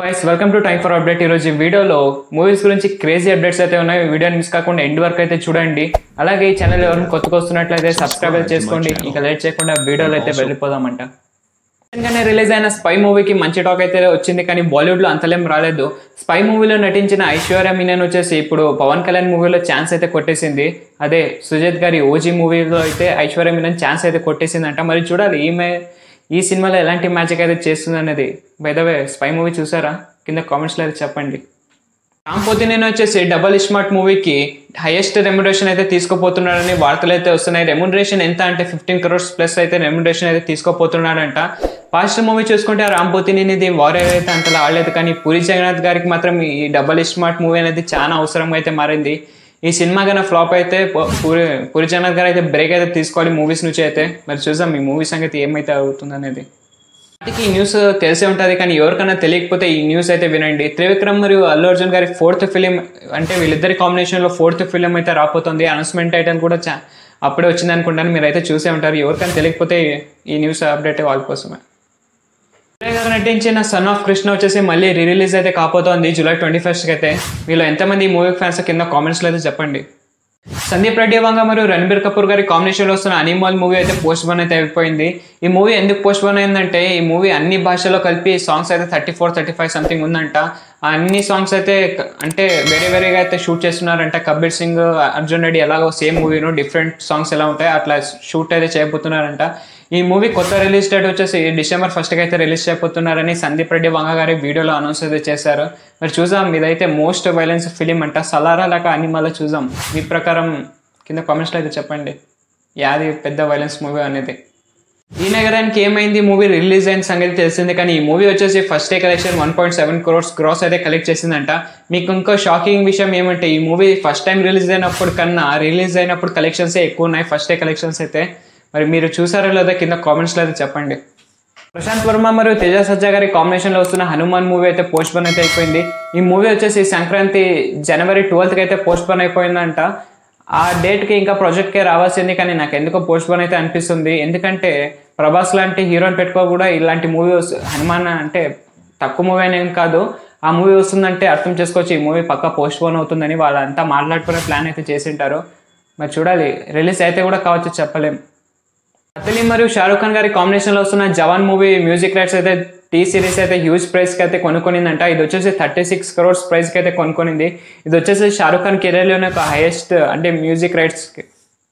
Guys welcome to time for update ఈరోజు ఈ వీడియోలో మూవీస్ గురించి క్రేజీ అప్డేట్స్ అయితే ఉన్నాయి వీడియోని మిస్ కాకుండా ఎండ్ వరకు అయితే చూడండి అలాగే ఈ ఛానల్ ఎవరైనా కొత్తగా వస్తున్నట్లయితే సబ్స్క్రైబ్ అయితే చేసుకోండి ఇంకా లేట్ చేయకుండా వీడియోలో అయితే వెళ్ళిపోదామంట గానే రిలీజ్ అయిన స్పై మూవీకి మంచి టాక్ అయితే వచ్చింది కానీ బాలీవుడ్ లో అంతలేం రాలేదు స్పై మూవీలో నటించిన ఐశ్వర్య మీనన్ వచ్చేసి ఇప్పుడు పవన్ కళ్యాణ్ మూవీలో ఛాన్స్ అయితే కొట్టేసింది అదే సుజిత్ గారి ఓజీ మూవీలో అయితే ఐశ్వర్య మీనన్ ఛాన్స్ అయితే కొట్టేసిందంట మరి చూడాలి ఈమె ఈ సినిమాలో ఎలాంటి మ్యాజిక్ అయితే చేస్తుంది అనేది బైదవే స్పై మూవీ చూసారా కింద కామెంట్స్లో అయితే చెప్పండి రామ్ పోతినేని వచ్చేసి డబల్ స్మార్ట్ మూవీకి హైయెస్ట్ రెమ్యునరేషన్ అయితే తీసుకోపోతున్నాడని వార్తలు అయితే వస్తున్నాయి రెమ్యునరేషన్ ఎంత అంటే ఫిఫ్టీన్ క్రోర్స్ ప్లస్ అయితే రెమ్యునరేషన్ అయితే తీసుకోపోతున్నాడంట ఫాస్ట్ మూవీ చూసుకుంటే ఆ రామ్ పోతినేనిది వారియర్ అయితే అంతలా ఆడలేదు కానీ పూరి జగన్నాథ్ గారికి మాత్రం ఈ డబల్ స్మార్ట్ మూవీ అనేది చాలా అవసరం అయితే మారింది ఈ సినిమా కన్నా ఫ్లాప్ అయితే ప- పూరి పూరి జగన్నాథ్ గారు అయితే బ్రేక్ అయితే తీసుకోవాలి మూవీస్ నుంచి అయితే మరి చూద్దాం ఈ మూవీ సంగతి ఏమైతే అవుతుంది అనేది వాటికి ఈ న్యూస్ తెలిసే ఉంటుంది కానీ ఎవరికైనా తెలియకపోతే ఈ న్యూస్ అయితే వినండి త్రివిక్రమ్ మరియు అల్లు అర్జున్ గారి ఫోర్త్ ఫిలిం అంటే వీళ్ళిద్దరి కాంబినేషన్లో ఫోర్త్ ఫిలిం అయితే రాబోతుంది అనౌన్స్మెంట్ అయితే కూడా చా అప్పుడే వచ్చింది అనుకుంటాను మీరు అయితే చూసే ఉంటారు ఎవరికైనా తెలియకపోతే ఈ న్యూస్ అప్డేట్ వాళ్ళ కోసమే విజయ్ గారు నటించిన సన్ ఆఫ్ కృష్ణ వచ్చేసి మళ్ళీ రీ రిలీజ్ అయితే కాపోతోంది జూలై ట్వంటీ ఫస్ట్కి అయితే వీళ్ళు ఎంతమంది ఈ మూవీ ఫ్యాన్స్ కింద కామెంట్స్లో అయితే చెప్పండి సందీప్ రెడ్డి వంగ మరియు రణబీర్ కపూర్ గారి కాంబినేషన్లో వస్తున్న అనిమల్ మూవీ అయితే పోస్ట్ పోన్ అయితే అయిపోయింది ఈ మూవీ ఎందుకు పోస్ట్ పోన్ అయిందంటే ఈ మూవీ అన్ని భాషల్లో కలిపి సాంగ్స్ అయితే thirty four thirty five something ఉందంట ఆ అన్ని సాంగ్స్ అయితే క- అంటే వేరే వేరేగా అయితే షూట్ చేస్తున్నారంట కబీర్ సింగ్ అర్జున్ రెడ్డి ఎలాగో సేమ్ మూవీను డిఫరెంట్ సాంగ్స్ ఎలా ఉంటాయి అట్లా షూట్ అయితే చేయబోతున్నారంట ఈ మూవీ కొత్త రిలీజ్ డేట్ వచ్చేసి డిసెంబర్ ఫస్ట్కి అయితే రిలీజ్ చేయబోతున్నారని సందీప్ రెడ్డి వంగ గారి వీడియోలో అనౌన్స్ అయితే చేశారు మరి చూద్దాం ఇదైతే మోస్ట్ వైలెన్స్ ఫిలిం అంట సలారా లేక అనిమల్ చూద్దాం మీ ప్రకారం కింద కామెంట్స్లో అయితే చెప్పండి యాది పెద్ద వైలెన్స్ మూవీ అనేది ఈ నగరానికి ఏమైంది మూవీ రిలీజ్ అయిన సంగతి తెలిసింది కానీ ఈ మూవీ వచ్చేసి first day collection one point seven crores gross అయితే కలెక్ట్ చేసిందంట మీకు ఇంకో షాకింగ్ విషయం ఏమంటే ఈ మూవీ ఫస్ట్ టైం రిలీజ్ అయినప్పుడు కన్నా రిలీజ్ అయినప్పుడు కలెక్షన్స్ ఎక్కువ ఉన్నాయి ఫస్ట్ డే కలెక్షన్స్ అయితే మరి మీరు చూసారో లేదో కింద కామెంట్స్లో అయితే చెప్పండి ప్రశాంత్ వర్మ మరియు తేజ సజ్జా గారి కాంబినేషన్లో వస్తున్న హనుమాన్ మూవీ అయితే పోస్ట్ పోన్ అయితే అయిపోయింది ఈ మూవీ వచ్చేసి సంక్రాంతి జనవరి ట్వెల్త్కి అయితే పోస్ట్ పోన్ అయిపోయిందంట ఆ డేట్కి ఇంకా ప్రాజెక్ట్కే రావాల్సింది కానీ నాకు ఎందుకో పోస్ట్ పోన్ అయితే అనిపిస్తుంది ఎందుకంటే ప్రభాస్ లాంటి హీరోని పెట్టుకో కూడా ఇలాంటి మూవీ హనుమాన్ అంటే తక్కువ మూవీ అనేం కాదు ఆ మూవీ వస్తుందంటే అర్థం చేసుకోవచ్చు ఈ మూవీ పక్కా పోస్ట్ పోన్ అవుతుందని వాళ్ళంతా మాట్లాడుకునే ప్లాన్ అయితే చేసింటారు మరి చూడాలి రిలీజ్ అయితే కూడా కావచ్చు చెప్పలేం అతలి మరియు షారూఖ్ ఖాన్ గారి కాంబినేషన్లో వస్తున్న జవాన్ మూవీ మ్యూజిక్ రైట్స్ అయితే టీ సిరీస్ అయితే హ్యూజ్ ప్రైస్కి అయితే కొనుక్కొనిందంట ఇది వచ్చేసి థర్టీ సిక్స్ క్రోర్స్ ప్రైస్కి అయితే కొనుక్కొనింది ఇది వచ్చేసి షారూఖ్ ఖాన్ కెరీర్లోనే ఒక హైయెస్ట్ అంటే మ్యూజిక్ రైట్స్కి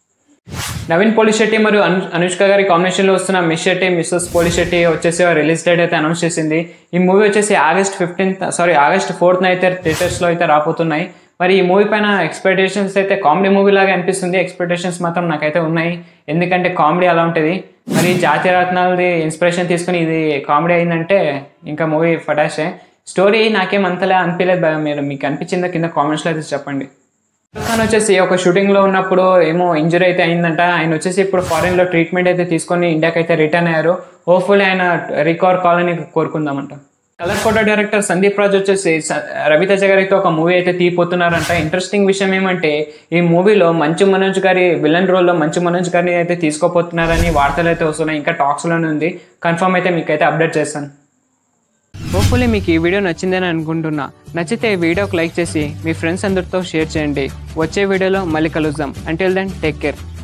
నవీన్ పోలిశెట్టి మరియు అను అనుష్క గారి కాంబినేషన్లో వస్తున్న మిస్ శెట్టి మిస్సెస్ పోలిశెట్టి వచ్చేసి రిలీజ్ డేట్ అయితే అనౌన్స్ చేసింది ఈ మూవీ వచ్చేసి ఆగస్ట్ ఫిఫ్టీన్త్ సారీ ఆగస్ట్ ఫోర్త్న అయితే థియేటర్స్లో అయితే రాబోతున్నాయి మరి ఈ మూవీ పైన ఎక్స్పెక్టేషన్స్ అయితే కామెడీ మూవీ లాగా అనిపిస్తుంది ఎక్స్పెక్టేషన్స్ మాత్రం నాకైతే ఉన్నాయి ఎందుకంటే కామెడీ అలా ఉంటుంది మరి జాతీయ రత్నాలది ఇన్స్పిరేషన్ తీసుకుని ఇది కామెడీ అయిందంటే ఇంకా మూవీ ఫటాషే స్టోరీ నాకేం అంతలా అనిపించలేదు భయ. మీరు మీకు అనిపించిందో కింద కామెంట్స్లో అయితే చెప్పండి షారుఖ్ ఖాన్ వచ్చేసి ఒక షూటింగ్ లో ఉన్నప్పుడు ఏమో ఇంజరీ అయితే అయిందంట ఆయన వచ్చేసి ఇప్పుడు ఫారెన్ లో ట్రీట్మెంట్ అయితే తీసుకొని ఇండియాకి అయితే రిటర్న్ అయ్యారు హోప్ఫుల్లీ ఆయన రికవర్ కావాలని కోరుకుందామంట colour photo director Sandeep Raj వచ్చేసి స- రవితేజ గారితో ఒక మూవీ అయితే తీపోతున్నారంట ఇంట్రెస్టింగ్ విషయం ఏమంటే ఈ మూవీలో మంచు మనోజ్ గారి విలన్ రోల్లో మంచు మనోజ్ గారిని అయితే తీసుకోపోతున్నారని వార్తలు అయితే వస్తున్నాయి ఇంకా టాక్స్లోనే ఉంది కన్ఫర్మ్ అయితే మీకైతే అప్డేట్ చేస్తాను హోప్ఫుల్లీ మీకు ఈ వీడియో నచ్చిందని అనుకుంటున్నా నచ్చితే ఈ వీడియోకి లైక్ చేసి మీ ఫ్రెండ్స్ అందరితో షేర్ చేయండి వచ్చే వీడియోలో మళ్ళీ కలుద్దాం అంటిల్ దెన్ టేక్ కేర్